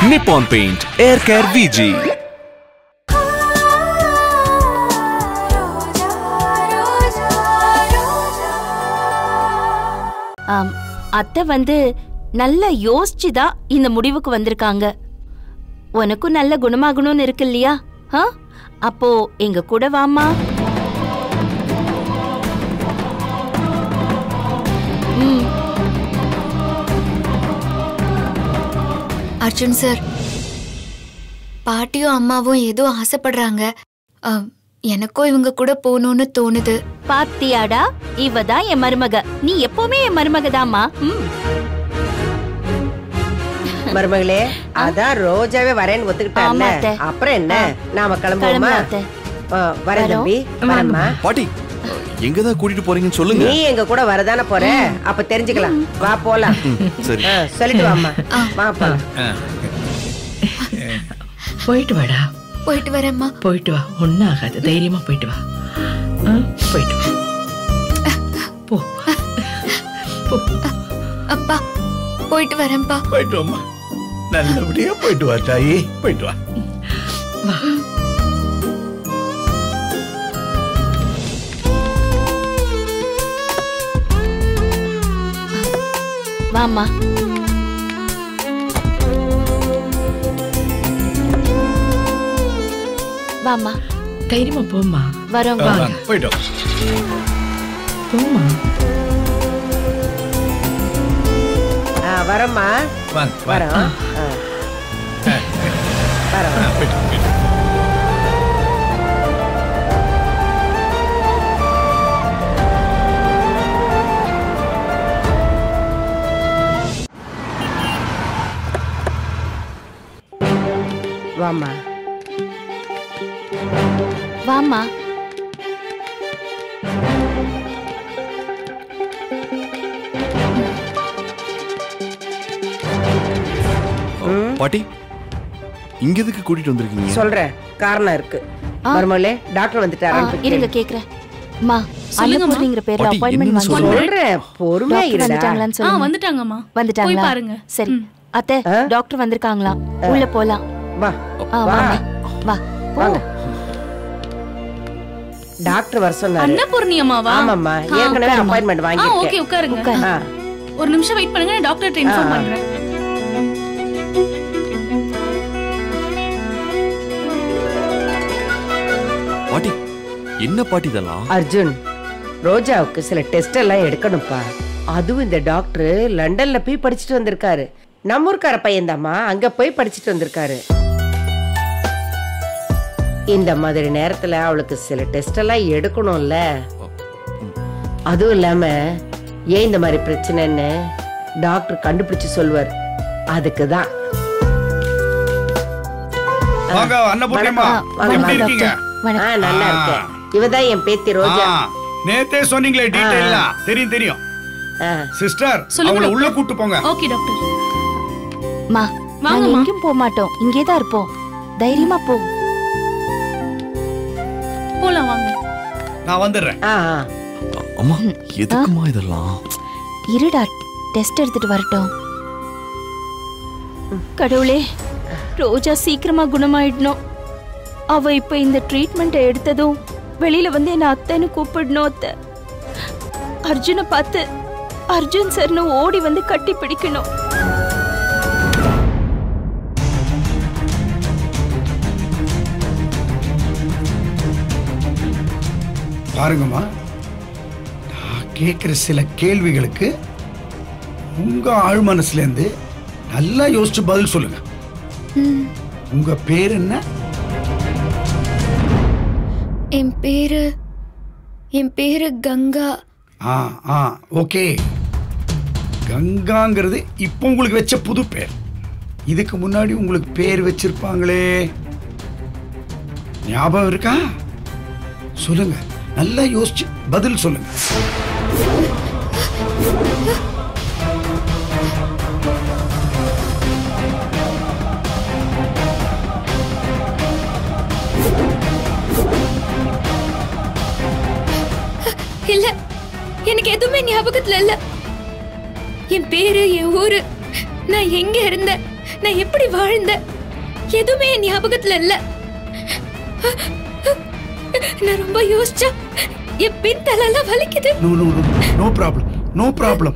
நிப்பான் paint air care Viji ஆம், அத்தை வந்து நல்லா யோசிச்சு தான் இந்த முடிவுக்கு வந்திருக்காங்க உனக்கும் நல்ல குணமாகணும்னு இருக்கு இல்லையா ஆ? அப்போ எங்க கூட வாமா ம் அர்ஜுன் சார் பாட்டியும் அம்மாவும் ஏதோ ஆசைப்படுறாங்க அ, எனக்கும் இவங்க கூட போகணும்னு தோணுது பாத்தியாடா இவ தான் என் மருமக நீ எப்பவுமே என் மருமக தாமா ம் மருமகளே அதான் ரோஜாவே வரேன்னு ஒத்துக்கிட்டான்ல ஆமா, அத்தை. அப்புறம் என்ன நாம கிளம்புவோமா கிளம்பலாம் அத்தை. ஆ, வரேன் வரோம். தம்பி வரேம்மா பாட்டி எங்கதான் கூட்டிட்டு போறீங்கன்னு சொல்லுங்க நீ எங்க கூட வரதானே போற அப்ப தெரிஞ்சுக்கலாம் வா போலாம் சரி ஆ, சொல்லிட்டு வாம்மா வா போலாம் போயிட்டு வாடா போயிட்டு வரேம்மா போயிட்டு வா ஒன்னும் ஆகாது தைரியமா போயிட்டு வா ஆ, போயிட்டு வா போ போ அப்பா போயிட்டு வரேன்ப்பா போயிட்டு வாம்மா நல்லபடியா போயிட்டு வா தாயி போயிட்டு வா வா வாமா வாமா தைரியமா போம்மா வரோங்க வாங்க, போயிட்டு வா போம்மா ஆ, வரோம்மா வாங்க வரோம் வாங்க ஆ. வரோம் ஆ, போயிட்டு வா, போயிட்டு வா. வாம்மா வாமா பாட்டி இங்க எதுக்கு கூட்டிட்டு வந்திருக்கீங்க சொல்றேன் காரணம் இருக்கு மருமகளே டாக்டர் ஆ, வந்துட்டாரான்னு இருங்க கேளு. கேக்குறேன் மா அன்னபூர்ணிங்கிற பேர்ல பாட்டி, அப்பாயின்மெண்ட் என்னன்னு வாங்கி சொல்லுங்க. சொல்றேன் பொறுமையா டாக்டர் இருடா வந்துட்டாங்களான்னு ஆ சொல்லுங்க வந்துட்டாங்கம்மா வந்துட்டாங்களா போய் பாருங்க. சரி ம். அத்தை ஆ? டாக்டர் வந்திருக்காங்களாம் உள்ள போலாம் வா ஆ, வா வாமா. வா போ. வாங்க டாக்டர் வர சொன்னாரு அன்னபூர்ணி அம்மாவா ஆமாம்மா ஆ, ஏற்கனவே உட்காருமா. அப்பாயின்மெண்ட் ஆ ஓகே வாங்கியிருக்கேன் உட்காருங்க உட்காரு. ஆ, ஒரு நிமிஷம் வெயிட் பண்ணுங்க நான் டாக்டர்ட்ட இன்ஃபார்ம் ஆ. பண்றேன் பாட்டி என்ன பாட்டி இதெல்லாம் அர்ஜுன் ரோஜாவுக்கு சில டெஸ்ட் எல்லாம் எடுக்கணும்ப்பா அதுவும் இந்த டாக்டர் லண்டன்ல போய் படிச்சுட்டு வந்திருக்காரு நம்ம ஊர்க்கார பையன்தாம்மா அங்க போய் படிச்சுட்டு வந்திருக்காரு இந்த மாதிரி நேரத்துல அவளுக்கு சில டெஸ்ட் எல்லாம் எடுக்கணும்ல அதுவும் இல்லாம ஏன் இந்த மாதிரி பிரச்சனைன்னு டாக்டர் கண்டுபிடிச்சு சொல்வார் அதுக்கு தான் வாங்க அன்னபூர்ணிமா வாங்க, எப்படி வாங்க, இருக்கீங்க வணக்கம் நல்லா இருக்கேன் இவதான் என் பேத்தி ரோஜா ஆ, நேத்தே சொன்னீங்களே டீடைல்லாம் தெரியும் தெரியும் ஆ. சிஸ்டர் சொல்லுங்க அவங்கள டாக்டர். உள்ள கூட்டு போங்க ஓகே டாக்டர் மா நாங்க வாங்கம்மா. எங்கேயும் போக மாட்டோம் இங்கே தான் இருப்போம் தைரியமா போ போலாம் வாங்க நான் வந்துடுறேன் ஆ ஆ. அம்மா எதுக்குமா இதெல்லாம் இருடா டெஸ்ட் எடுத்துட்டு வரட்டும் கடவுளே ரோஜா சீக்கிரமா குணமாயிடணும் அவ இப்ப இந்த ட்ரீட்மெண்ட் எடுத்ததும் வெளியில வந்து என்ன அத்தைன்னு கூப்பிடணும் அத்தை அர்ஜுனை பார்த்து அர்ஜுன் சார்னு ஓடி வந்து கட்டி பிடிக்கணும் பாருங்கம்மா நான் கேட்குற சில கேள்விகளுக்கு உங்க ஆழ் மனசுல இருந்து நல்லா யோசிச்சு பதில் சொல்லுங்க உங்க பேர் என்ன என் பேரு என் பேரு கங்கா ஆ ஆ ஓகே கங்காங்கிறது இப்போ உங்களுக்கு வச்ச புது பேர் இதுக்கு முன்னாடி உங்களுக்கு பேர் வச்சிருப்பாங்களே ஞாபகம் இருக்கா சொல்லுங்க நல்லா யோசிச்சு பதில் சொல்லுங்க இல்ல எனக்கு எதுவுமே ஞாபகத்துல இல்ல என் பேரு என் ஊரு நான் எங்க இருந்தேன் நான் எப்படி வாழ்ந்தேன் எதுவுமே என் ஞாபகத்துல இல்ல நான் ரொம்ப யோசிச்சா என் பின் தலையெல்லாம் வலிக்குது no no no no problem no problem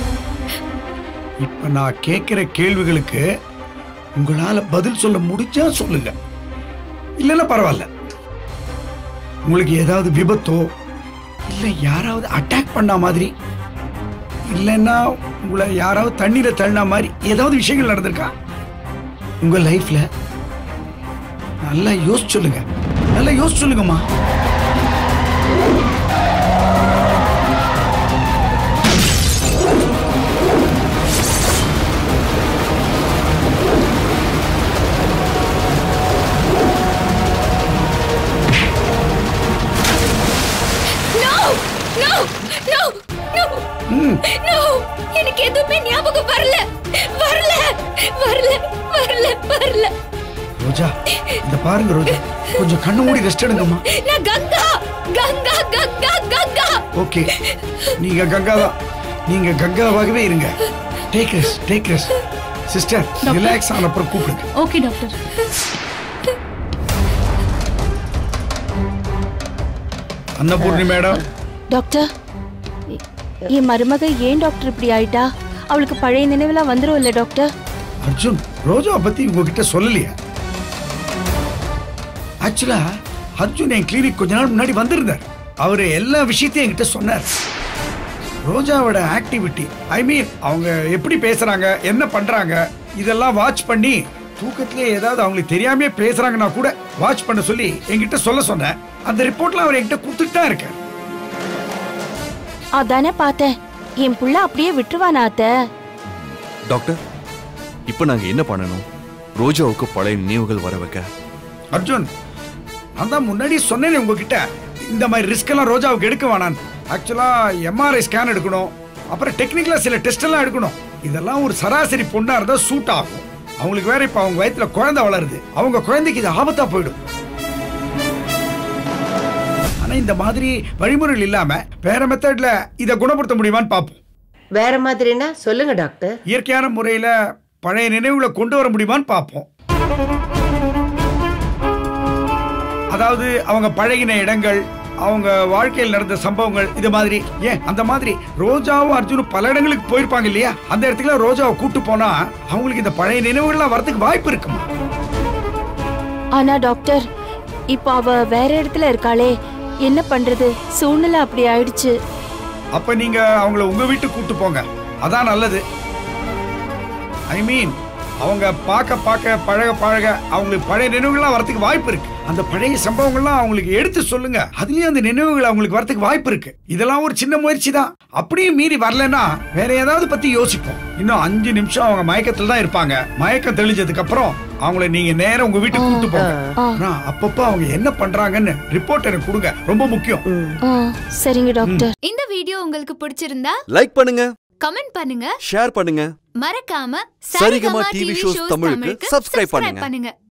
இப்ப நான் கேட்கிற கேள்விகளுக்கு உங்களால பதில் சொல்ல முடிஞ்சா சொல்லுங்க இல்லைன்னா பரவாயில்ல உங்களுக்கு ஏதாவது விபத்தோ இல்ல யாராவது அட்டாக் பண்ண மாதிரி இல்லைன்னா உங்களை யாராவது தண்ணீரை தள்ளின மாதிரி ஏதாவது விஷயங்கள் நடந்திருக்கா உங்க லைஃப்ல நல்லா யோசிச்சு சொல்லுங்க நல்லா யோசிச்சு சொல்லுங்கம்மா no no no no no எனக்கு எதுவுமே ஞாபகம் வரல வரல வரல வரல வரல ரோஜா இந்த பாருங்க ரோஜா கொஞ்சம் கண்ணு மூடி ரெஸ்ட் எடுங்கம்மா நான் கங்கா கங்கா கங்கா கங்கா ஓகே நீங்க கங்கா தான் நீங்க கங்காவாகவே இருங்க take rest take rest sister relax ஆன அப்புறம் கூப்பிடுங்க okay doctor Annapoorni madam doctor எ- என் மருமக ஏன் டாக்டர் இப்படி ஆயிட்டா அவளுக்கு பழைய நினைவெல்லாம் வந்துரும் இல்ல டாக்டர் அர்ஜுன் ரோஜாவை பத்தி உங்ககிட்ட சொல்லலையா ஆக்சுவலா அர்ஜுன் என் கிளினிக் கொஞ்ச நாள் முன்னாடி வந்திருந்தார் அவரு எல்லா விஷயத்தையும் என்கிட்ட சொன்னார் ரோஜாவோட ஆக்டிவிட்டி ஐ மீன் அவங்க எப்படி பேசுறாங்க என்ன பண்றாங்க இதெல்லாம் வாட்ச் பண்ணி தூக்கத்திலே ஏதாவது அவங்களுக்கு தெரியாமே பேசுறாங்கன்னா கூட வாட்ச் பண்ண சொல்லி என்கிட்ட சொல்ல சொன்னேன் அந்த ரிப்போர்ட்லாம் அவர் என்கிட்ட கொடுத்துட்டு தான் இருக்கார் அதானே பார்த்தேன் என் புள்ள அப்படியே விட்டுருவானா அத்த டாக்டர் இப்போ நாங்க என்ன பண்ணணும் ரோஜாவுக்கு பழைய நினைவுகள் வர வைக்க அர்ஜுன் நான் தான் முன்னாடி சொன்னேனே உங்ககிட்ட இந்த மாதிரி ரிஸ்க் எல்லாம் ரோஜாவுக்கு எடுக்க வேணாம் ஆக்சுவலா எம்ஆர்ஐ ஸ்கேன் எடுக்கணும் அப்புறம் டெக்னிக்கலா சில டெஸ்ட் எல்லாம் எடுக்கணும் இதெல்லாம் ஒரு சராசரி பொண்ணா இருந்தா சூட் ஆகும் அவங்களுக்கு வேற இப்ப அவங்க வயித்துல குழந்தை வளருது அவங்க குழந்தைக்கு இது ஆபத்தா போயிடும் ஆனா இந்த மாதிரி வழிமுறைகள் இல்லாம வேற மெத்தட்ல இதை குணப்படுத்த முடியுமான்னு பார்ப்போம் வேற மாதிரினா சொல்லுங்க டாக்டர் இயற்கையான முறையில பழைய நினைவுகளை கொண்டு வர முடியுமான்னு பார்ப்போம் அதாவது அவங்க பழகின இடங்கள் அவங்க வாழ்க்கையில் நடந்த சம்பவங்கள் இது மாதிரி ஏன் அந்த மாதிரி ரோஜாவும் அர்ஜுனும் பல இடங்களுக்கு போயிருப்பாங்க இல்லையா அந்த இடத்துல ரோஜாவை கூட்டு போனா அவங்களுக்கு இந்த பழைய நினைவுகள்லாம் வரதுக்கு வாய்ப்பு இருக்குமா ஆனா டாக்டர் இப்போ அவ வேற இடத்துல இருக்காளே என்ன பண்றது சூழ்நிலை அப்படி ஆயிடுச்சு அப்ப நீங்க அவங்கள உங்க வீட்டுக்கு கூட்டு போங்க அதான் நல்லது ஐ மீன் அவங்க பார்க்க பார்க்க பழக பழக அவங்களுக்கு பழைய நினைவுகள்லாம் வரதுக்கு வாய்ப்பு இருக்கு அந்த பழைய சம்பவங்கள்லாம் அவங்களுக்கு எடுத்து சொல்லுங்க அதுலயும் அந்த நினைவுகள் அவங்களுக்கு வரதுக்கு வாய்ப்பு இருக்கு இதெல்லாம் ஒரு சின்ன முயற்சி தான் அப்படியே மீறி வரலன்னா வேற ஏதாவது பத்தி யோசிப்போம் இன்னும் அஞ்சு நிமிஷம் அவங்க மயக்கத்துல தான் இருப்பாங்க மயக்கம் தெளிஞ்சதுக்கு அப்புறம் அவங்கள நீங்க நேரா உங்க வீட்டுக்கு கூட்டு போங்க ஆனா அப்பப்போ அவங்க என்ன பண்றாங்கன்னு ரிப்போர்ட் எனக்கு கொடுங்க ரொம்ப முக்கியம் ஆ, சரிங்க டாக்டர் இந்த வீடியோ உங்களுக்கு பிடிச்சிருந்தா லைக் பண்ணுங்க கமெண்ட் பண்ணுங்க ஷேர் பண்ணுங்க மறக்காம சரிகமா டிவி ஷோஸ் தமிழுக்கு subscribe பண்ணுங்க. பண்ணுங்க